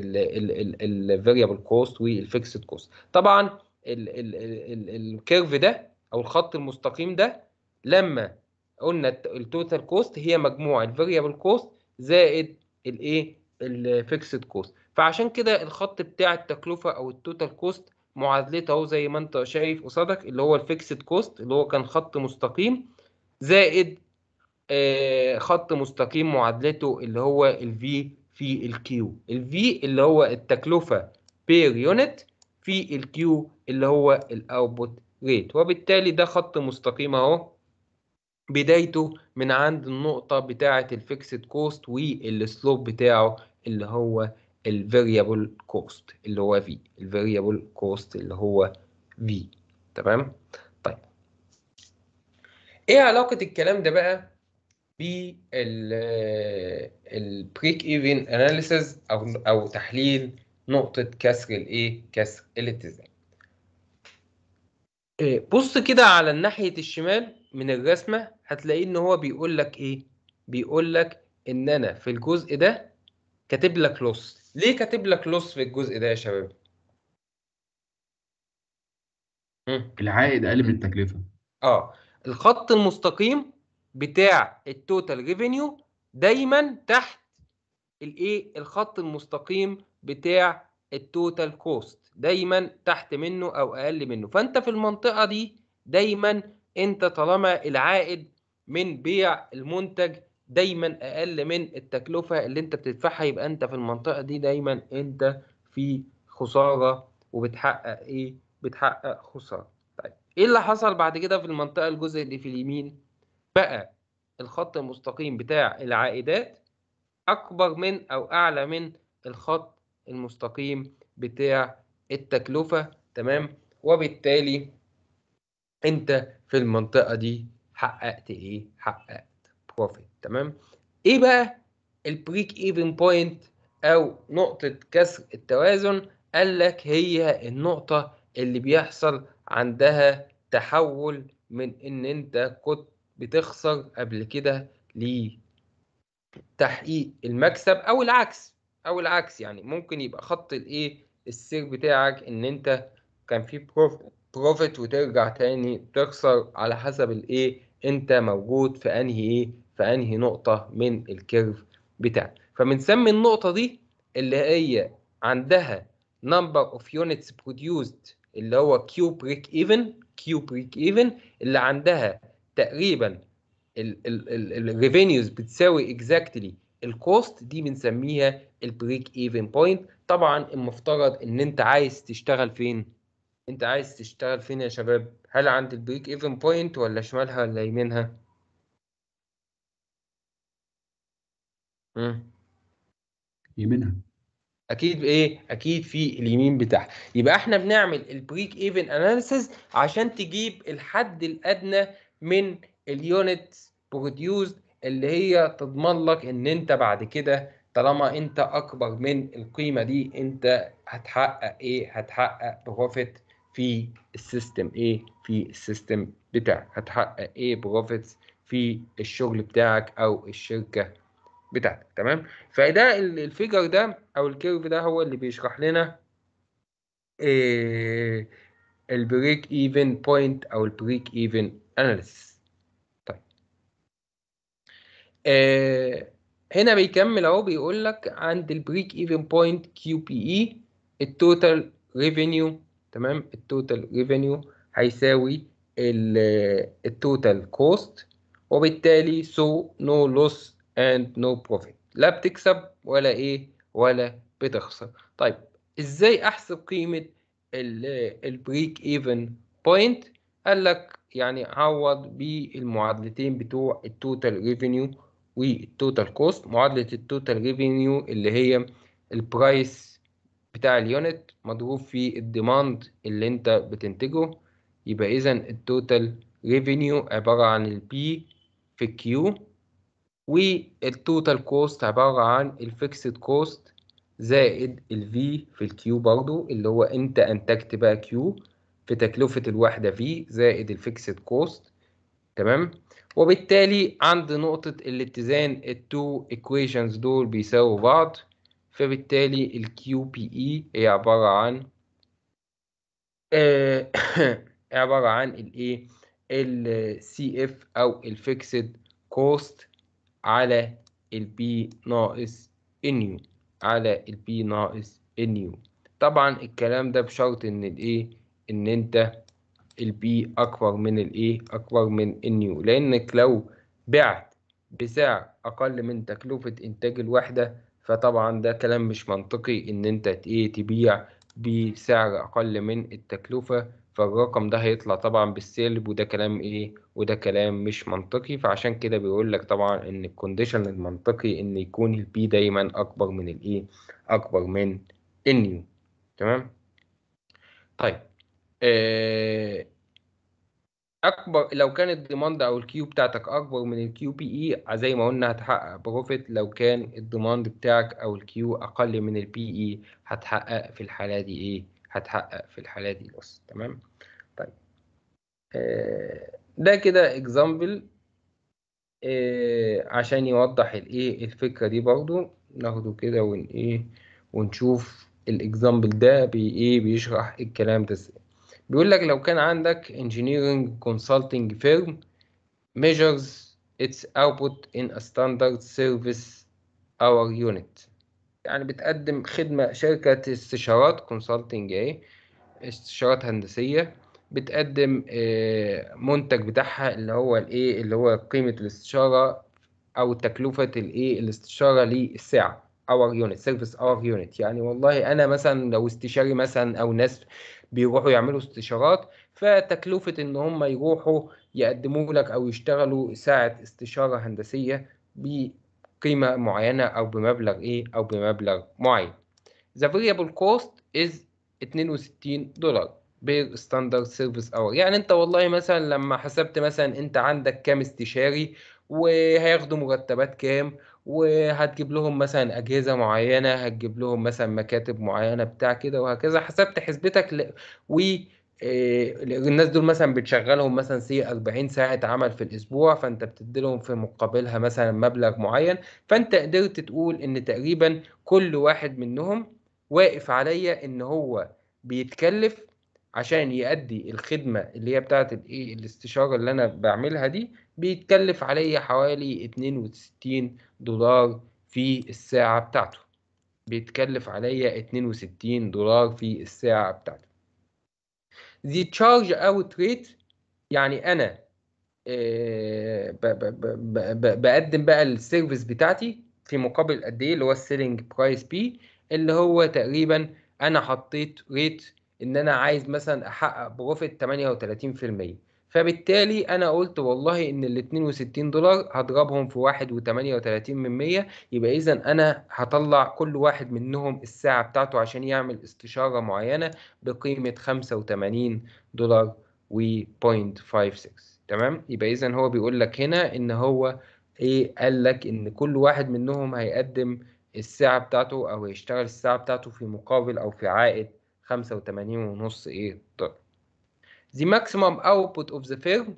الفاريبل كوست والفيكسد كوست طبعا الكيرف ده أو الخط المستقيم ده لما قلنا التوتال كوست هي مجموع الفاريبل كوست زائد الايه الفيكسد كوست فعشان كده الخط بتاع التكلفه او التوتال كوست معادلته اهو زي ما انت شايف قصادك اللي هو الفيكسد كوست اللي هو كان خط مستقيم زائد آه، خط مستقيم معادلته اللي هو الفي في الكيو الفي اللي هو التكلفه بير يونت في الكيو اللي هو الاوتبوت ريت وبالتالي ده خط مستقيم اهو بدايته من عند النقطة بتاعة الفيكسد كوست والسلوب بتاعه اللي هو الفاريبل كوست اللي هو في الفاريبل كوست اللي هو في تمام طيب ايه علاقة الكلام ده بقى بال البريك ايفن اناليسيز او او تحليل نقطة كسر الايه كسر الاتزان إيه، بص كده على الناحية الشمال من الرسمة هتلاقيه ان هو بيقول لك ايه بيقول لك ان انا في الجزء ده كاتب لك لوس ليه كاتب لك لوس في الجزء ده يا شباب مم. العائد اقل من التكلفه اه الخط المستقيم بتاع التوتال ريفينيو دايما تحت الايه الخط المستقيم بتاع التوتال كوست دايما تحت منه او اقل منه فانت في المنطقه دي دايما انت طالما العائد من بيع المنتج دايما اقل من التكلفه اللي انت بتدفعها يبقى انت في المنطقه دي دايما انت في خساره وبتحقق ايه بتحقق خساره طيب ايه اللي حصل بعد كده في المنطقه الجزء اللي في اليمين بقى الخط المستقيم بتاع العائدات اكبر من او اعلى من الخط المستقيم بتاع التكلفه تمام وبالتالي انت في المنطقه دي حققت ايه حققت بروفيت تمام ايه بقى البريك ايفن بوينت او نقطه كسر التوازن قال لك هي النقطه اللي بيحصل عندها تحول من ان انت كنت بتخسر قبل كده لتحقيق المكسب او العكس او العكس يعني ممكن يبقى خط الايه السير بتاعك ان انت كان في بروفيت بروفيت وترجع تاني تخسر على حسب الايه انت موجود في انهي ايه في انهي نقطة من الكيرف بتاعك فبنسمي النقطة دي اللي هي عندها number of units produced اللي هو Q break even Q break even اللي عندها تقريبا الريفينيوز بتساوي exactly الكوست دي بنسميها البريك ايفن بوينت طبعا المفترض ان انت عايز تشتغل فين انت عايز تشتغل فين يا شباب هل عند البريك ايفن بوينت ولا شمالها ولا يمينها مم. يمينها اكيد ايه اكيد في اليمين بتاعها يبقى احنا بنعمل البريك ايفن اناليسيز عشان تجيب الحد الادنى من اليونت بروديوسد اللي هي تضمن لك ان انت بعد كده طالما انت اكبر من القيمه دي انت هتحقق ايه هتحقق بروفيت في السيستم ايه في السيستم بتاعك هتحقق ايه بروفيتس في الشغل بتاعك او الشركه بتاعتك تمام فده ال- الفيجر ده او الكيرف ده هو اللي بيشرح لنا إيه البريك ايفن بوينت او البريك ايفن اناليسيس طيب آه هنا بيكمل اهو بيقول لك عند البريك ايفن بوينت كيو بي اي التوتال ريفينيو تمام التوتال ريفينيو هيساوي التوتال كوست وبالتالي so no loss and no profit لا بتكسب ولا ايه ولا بتخسر طيب ازاي احسب قيمة البريك ايفن بوينت قال لك يعني عوض بالمعادلتين بتوع التوتال ريفينيو والتوتال كوست معادلة التوتال ريفينيو اللي هي البرايس بتاع اليونت مضروب في الديماند اللي انت بتنتجه يبقى اذا التوتال ريفينيو عبارة عن البي في الكيو والتوتال كوست عبارة عن الفيكسد كوست زائد الفي في الكيو برضو اللي هو انت انتجت بقى كيو في تكلفة الوحدة في زائد الفيكسد كوست تمام وبالتالي عند نقطة الاتزان التو equations دول بيساووا بعض فبالتالي ال QPE هي عبارة عن آه، عبارة عن الايه السي اف او الفيكسد كوست على البي ناقص النيو على البي ناقص النيو طبعا الكلام ده بشرط ان الايه ان انت البي اكبر من الايه اكبر من النيو لانك لو بعت بسعر اقل من تكلفة انتاج الوحدة فطبعا ده كلام مش منطقي ان انت ايه تبيع بسعر اقل من التكلفة فالرقم ده هيطلع طبعا بالسالب وده كلام ايه وده كلام مش منطقي فعشان كده بيقول لك طبعا ان الكونديشن المنطقي ان يكون البي دايما اكبر من الايه اكبر من النيو تمام طيب آه اكبر لو كان الديماند او الكيو بتاعتك اكبر من الكيو بي اي زي ما قلنا هتحقق بروفيت لو كان الديماند بتاعك او الكيو اقل من البي اي هتحقق في الحاله دي ايه هتحقق في الحاله دي لوس تمام طيب آه ده كده اكزامبل آه عشان يوضح الايه الفكره دي برضو ناخده كده ون ايه ونشوف الاكزامبل ده بي ايه بيشرح الكلام ده ازاي بيقول لك لو كان عندك engineering consulting firm measures its output in a standard service hour unit يعني بتقدم خدمة شركة استشارات consulting ايه استشارات هندسية بتقدم منتج بتاعها اللي هو الايه اللي هو قيمة الاستشارة او تكلفة الايه الاستشارة للساعة اور يونت سيرفيس اور يونت يعني والله انا مثلا لو استشاري مثلا او ناس بيروحوا يعملوا استشارات فتكلفة ان هم يروحوا يقدموا لك او يشتغلوا ساعة استشارة هندسية بقيمة معينة او بمبلغ ايه او بمبلغ معين The variable cost is 62 دولار بير ستاندرد سيرفيس اور يعني انت والله مثلا لما حسبت مثلا انت عندك كام استشاري وهياخدوا مرتبات كام وهتجيب لهم مثلا أجهزة معينة هتجيب لهم مثلا مكاتب معينة بتاع كده وهكذا حسبت حسبتك ل... و الناس دول مثلا بتشغلهم مثلا سي 40 ساعة عمل في الأسبوع فأنت بتدي لهم في مقابلها مثلا مبلغ معين فأنت قدرت تقول إن تقريبا كل واحد منهم واقف عليا إن هو بيتكلف عشان يأدي الخدمة اللي هي بتاعت الإيه الاستشارة اللي أنا بعملها دي بيتكلف عليا حوالي 62 دولار في الساعة بتاعته بيتكلف عليا 62 دولار في الساعة بتاعته The charge out rate يعني أنا بقدم بقى السيرفيس بتاعتي في مقابل قد إيه اللي هو السيلينج برايس بي اللي هو تقريبا أنا حطيت ريت إن أنا عايز مثلا أحقق بروفيت 38% فبالتالي انا قلت والله ان ال 62 دولار هضربهم في واحد و38 من 100 يبقى اذا انا هطلع كل واحد منهم الساعة بتاعته عشان يعمل استشارة معينة بقيمة 85 دولار و 0.56 تمام يبقى اذا هو بيقول لك هنا ان هو ايه قال لك ان كل واحد منهم هيقدم الساعة بتاعته او هيشتغل الساعة بتاعته في مقابل او في عائد 85 ونص ايه دولار the maximum output of the firm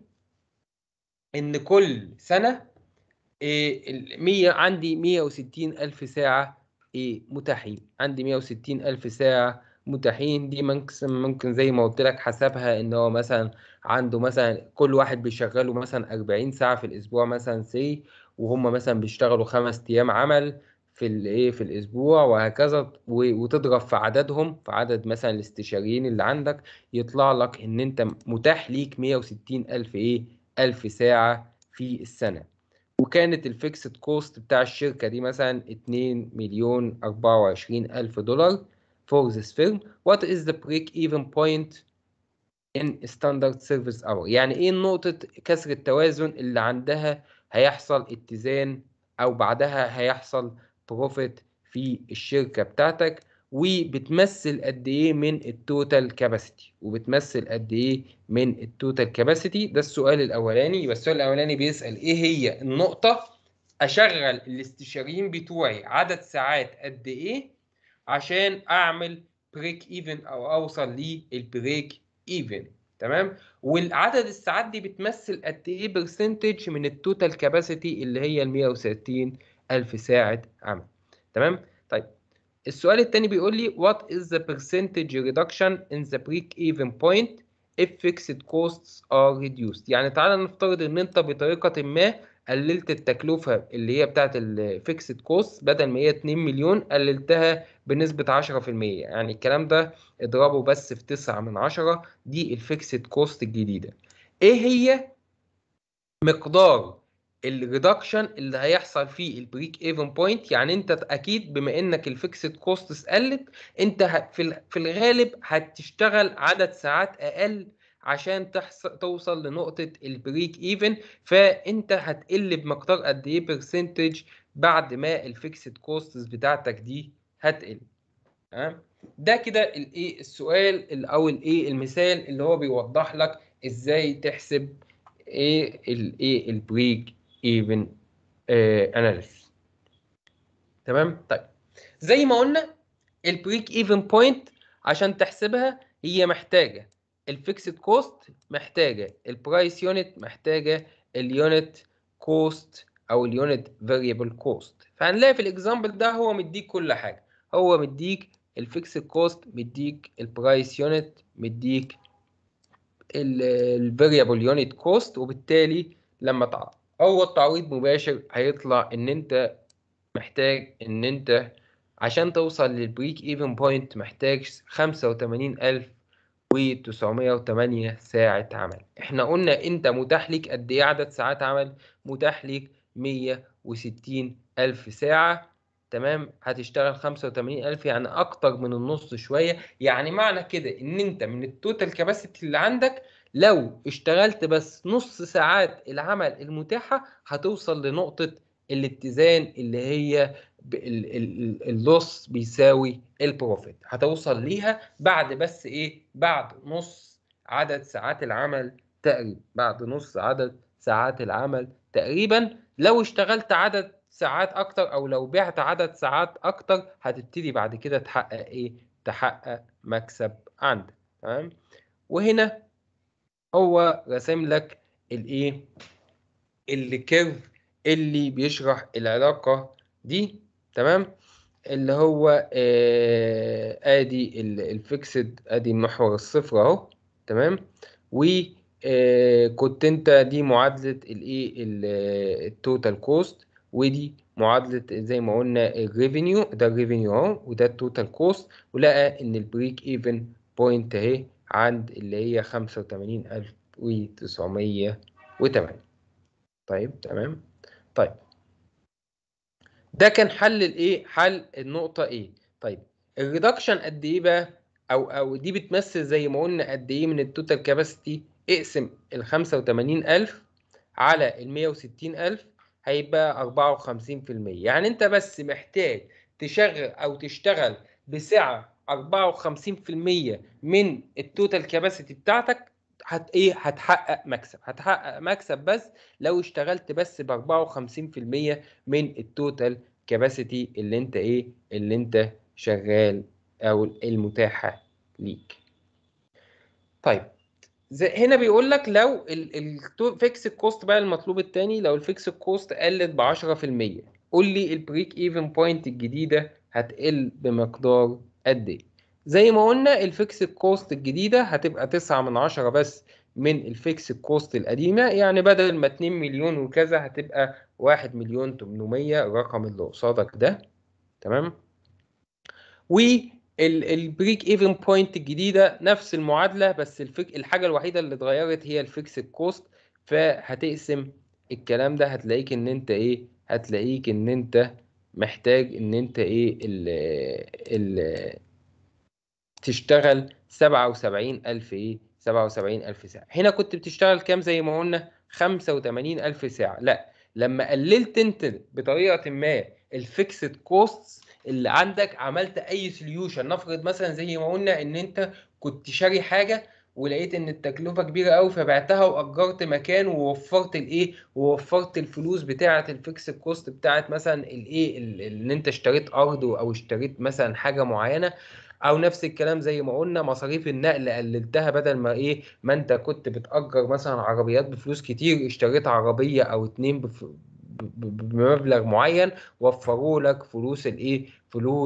ان كل سنة إيه المية عندي 160 ألف ساعة إيه متاحين عندي 160 ألف ساعة متاحين دي ممكن ممكن زي ما قلت لك حسبها ان هو مثلا عنده مثلا كل واحد بيشغله مثلا 40 ساعة في الأسبوع مثلا سي وهم مثلا بيشتغلوا خمس أيام عمل في الايه في الاسبوع وهكذا وتضرب في عددهم في عدد مثلا الاستشاريين اللي عندك يطلع لك ان انت متاح ليك 160 الف ايه الف ساعة في السنة وكانت الفيكسد كوست بتاع الشركة دي مثلا 2 مليون 24 الف دولار for this firm what is the break even point in standard service hour يعني ايه نقطة كسر التوازن اللي عندها هيحصل اتزان او بعدها هيحصل بروفيت في الشركة بتاعتك وبتمثل قد ايه من التوتال كاباسيتي وبتمثل قد ايه من التوتال كاباسيتي ده السؤال الاولاني يبقى السؤال الاولاني بيسأل ايه هي النقطة اشغل الاستشاريين بتوعي عدد ساعات قد ايه عشان اعمل بريك ايفن او اوصل للبريك ايفن تمام والعدد الساعات دي بتمثل قد ايه برسنتج من التوتال كاباسيتي اللي هي ال 160 ألف ساعة عمل تمام طيب السؤال الثاني بيقول لي what is the percentage reduction in the break even point if fixed costs are reduced يعني تعالى نفترض ان انت بطريقة ما قللت التكلفة اللي هي بتاعت الفيكسد كوست بدل ما هي 2 مليون قللتها بنسبة 10% يعني الكلام ده اضربه بس في 9 من 10 دي الفيكسد كوست الجديدة ايه هي مقدار الريدكشن اللي هيحصل فيه البريك ايفن بوينت يعني انت اكيد بما انك الفيكسد كوستس قلت انت ه- في ال- في الغالب هتشتغل عدد ساعات اقل عشان تحصل توصل لنقطة البريك ايفن فانت هتقل بمقدار قد ايه برسنتج بعد ما الفيكسد كوستس بتاعتك دي هتقل تمام ده كده الايه السؤال ال- او الايه المثال اللي هو بيوضح لك ازاي تحسب ايه الايه البريك ايفن اناليسيس تمام طيب زي ما قلنا البريك ايفن بوينت عشان تحسبها هي محتاجه الفيكسد كوست محتاجه البرايس يونت محتاجه اليونت كوست او اليونت فاريبل كوست فهنلاقي في الاكزامبل ده هو مديك كل حاجه هو مديك الفيكسد كوست مديك البرايس يونت مديك الفاريبل يونت كوست وبالتالي لما تعرض اول تعويض مباشر هيطلع ان انت محتاج ان انت عشان توصل للبريك ايفن بوينت محتاج 85908 ساعة عمل احنا قلنا انت متاح ليك قد ايه عدد ساعات عمل متاح ليك 160 ألف ساعة تمام هتشتغل 85000 يعني اكتر من النص شوية يعني معنى كده ان انت من التوتال كاباسيتي اللي عندك لو اشتغلت بس نص ساعات العمل المتاحة هتوصل لنقطة الاتزان اللي هي ب- ال- ال- اللوس بيساوي البروفيت هتوصل ليها بعد بس ايه بعد نص عدد ساعات العمل تقريبا بعد نص عدد ساعات العمل تقريبا لو اشتغلت عدد ساعات اكتر او لو بعت عدد ساعات اكتر هتبتدي بعد كده تحقق ايه تحقق مكسب عندك تمام وهنا هو راسم لك الايه الكيرف اللي بيشرح العلاقة دي تمام اللي هو آه ادي الفيكسد ادي محور الصفر اهو تمام و آه كنت انت دي معادلة الايه التوتال كوست ودي معادلة زي ما قلنا الريفينيو ده الريفينيو اهو وده التوتال كوست ولقى ان البريك ايفن بوينت اهي عند اللي هي 85908 طيب تمام طيب ده كان حل الايه حل النقطة ايه طيب الريدكشن قد ايه بقى او او دي بتمثل زي ما قلنا قد ايه من التوتال كاباسيتي اقسم ال 85000 على ال 160000 هيبقى 54% يعني انت بس محتاج تشغل او تشتغل بسعة 54% من التوتال كاباسيتي بتاعتك هت ايه هتحقق مكسب هتحقق مكسب بس لو اشتغلت بس ب 54% من التوتال كاباسيتي اللي انت ايه اللي انت شغال او المتاحه ليك طيب زي هنا بيقول لك لو الفيكس كوست بقى المطلوب الثاني لو الفيكس كوست قلت ب 10% قول لي البريك ايفن بوينت الجديده هتقل بمقدار قد ايه زي ما قلنا الفيكس كوست الجديده هتبقى 9 من 10 بس من الفيكس كوست القديمه يعني بدل ما 2 مليون وكذا هتبقى 1 مليون 800 الرقم اللي قصادك ده تمام والبريك ايفن بوينت الجديده نفس المعادله بس الفك... الحاجه الوحيده اللي اتغيرت هي الفيكس كوست فهتقسم الكلام ده هتلاقيك ان انت ايه هتلاقيك ان انت محتاج ان انت ايه ال ال تشتغل 77000 ايه 77000 ساعه هنا كنت بتشتغل كام زي ما قلنا 85000 ساعه لا لما قللت انت بطريقه ما الفيكسد كوست اللي عندك عملت اي سوليوشن نفرض مثلا زي ما قلنا ان انت كنت شاري حاجه ولقيت ان التكلفه كبيره قوي فبعتها واجرت مكان ووفرت الايه ووفرت الفلوس بتاعه الفيكس كوست بتاعه مثلا الايه ان انت اشتريت ارض او اشتريت مثلا حاجه معينه او نفس الكلام زي ما قلنا مصاريف النقل قللتها بدل ما ايه ما انت كنت بتأجر مثلا عربيات بفلوس كتير اشتريت عربيه او اتنين بف... بمبلغ معين وفروا لك فلوس الايه فلوس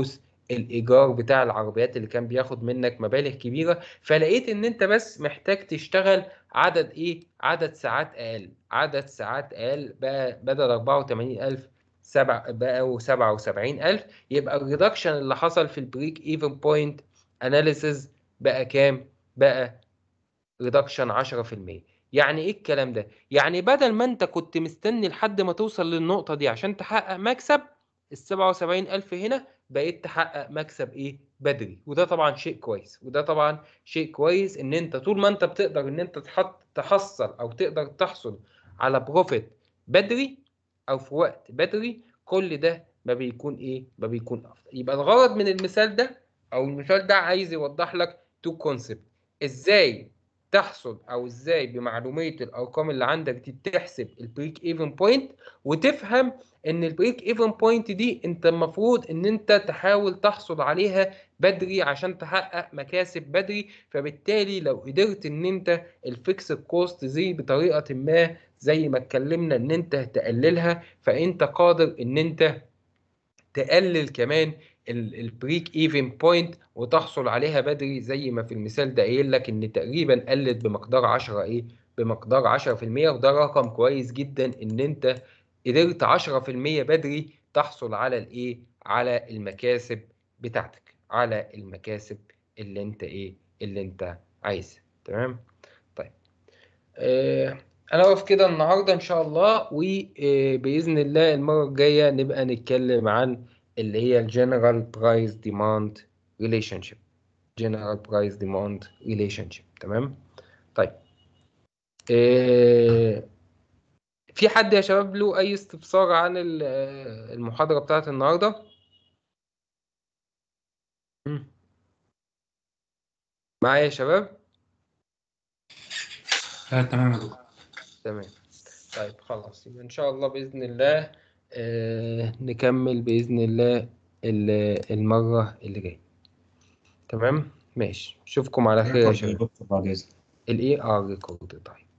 الايجار بتاع العربيات اللي كان بياخد منك مبالغ كبيره فلقيت ان انت بس محتاج تشتغل عدد ايه عدد ساعات اقل عدد ساعات اقل بقى بدل 84000 سبع بقوا 77000 يبقى الريدكشن اللي حصل في البريك ايفن بوينت اناليسيز بقى كام بقى ريدكشن 10% يعني ايه الكلام ده يعني بدل ما انت كنت مستني لحد ما توصل للنقطه دي عشان تحقق مكسب ال 77000 هنا بقيت تحقق مكسب ايه بدري وده طبعا شيء كويس وده طبعا شيء كويس ان انت طول ما انت بتقدر ان انت تحط تحصل او تقدر تحصل على بروفيت بدري او في وقت بدري كل ده ما بيكون ايه ما بيكون افضل يبقى الغرض من المثال ده او المثال ده عايز يوضح لك تو كونسبت ازاي تحصل او ازاي بمعلوميه الارقام اللي عندك دي تحسب البريك ايفن بوينت وتفهم ان البريك ايفن بوينت دي انت المفروض ان انت تحاول تحصل عليها بدري عشان تحقق مكاسب بدري فبالتالي لو قدرت ان انت الفيكس كوست دي بطريقه ما زي ما اتكلمنا ان انت تقللها فانت قادر ان انت تقلل كمان البريك ايفن بوينت وتحصل عليها بدري زي ما في المثال ده قايل لك ان تقريبا قلت بمقدار 10 ايه بمقدار 10% وده رقم كويس جدا ان انت قدرت 10% بدري تحصل على الايه على المكاسب بتاعتك على المكاسب اللي انت ايه اللي انت عايزها تمام طيب آه انا واقف كده النهارده ان شاء الله وباذن الله المره الجايه نبقى نتكلم عن اللي هي الجنرال برايس ديماند ريليشن شيب جنرال برايس ديماند ريليشن شيب تمام طيب إيه في حد يا شباب له اي استفسار عن المحاضره بتاعت النهارده معايا يا شباب لا تمام يا دكتور تمام طيب خلاص يبقى ان شاء الله باذن الله آه نكمل باذن الله المره اللي جايه تمام ماشي اشوفكم على خير يا شباب بعد اذنك الايه اه ريكورد طيب